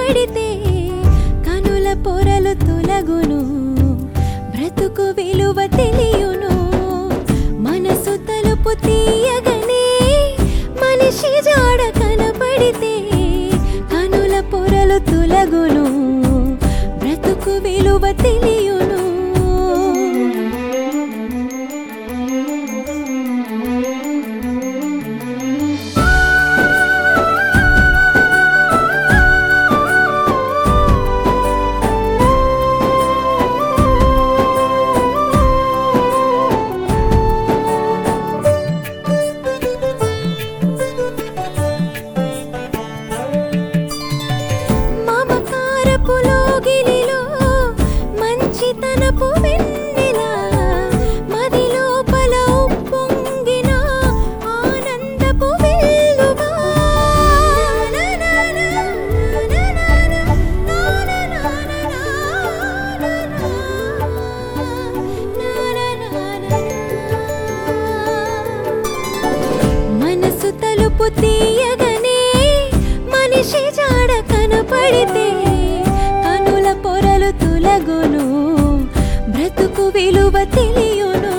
కనపడితే కనుల పొరలు తొలగును బ్రతుకు విలువ తెలియును మనసు తలుపు తీయగనే మనిషి జాడ కనపడితే కనుల పొరలు తొలగును బ్రతుకు విలువ తెలియును మమకారపు లోగిలిలో మంచితనపు వెన్నెల మది లోపల ఉప్పొంగిన ఆనందపు వెల్లువా మనసు తలుపు తీయగనే మనిషి జాడ కనపడితే కనుల పొరలు తొలగును బ్రతుకు విలువ తెలియును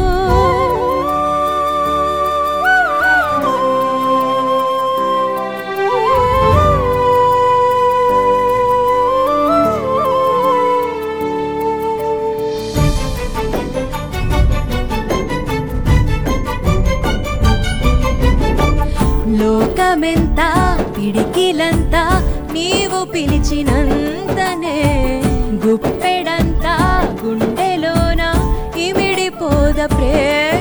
లోకమెంత పిడికిలంతా నీవు పిలిచినంతనే గుప్పెడంతా గుండెలోన ఇమిడిపోద ప్రేమ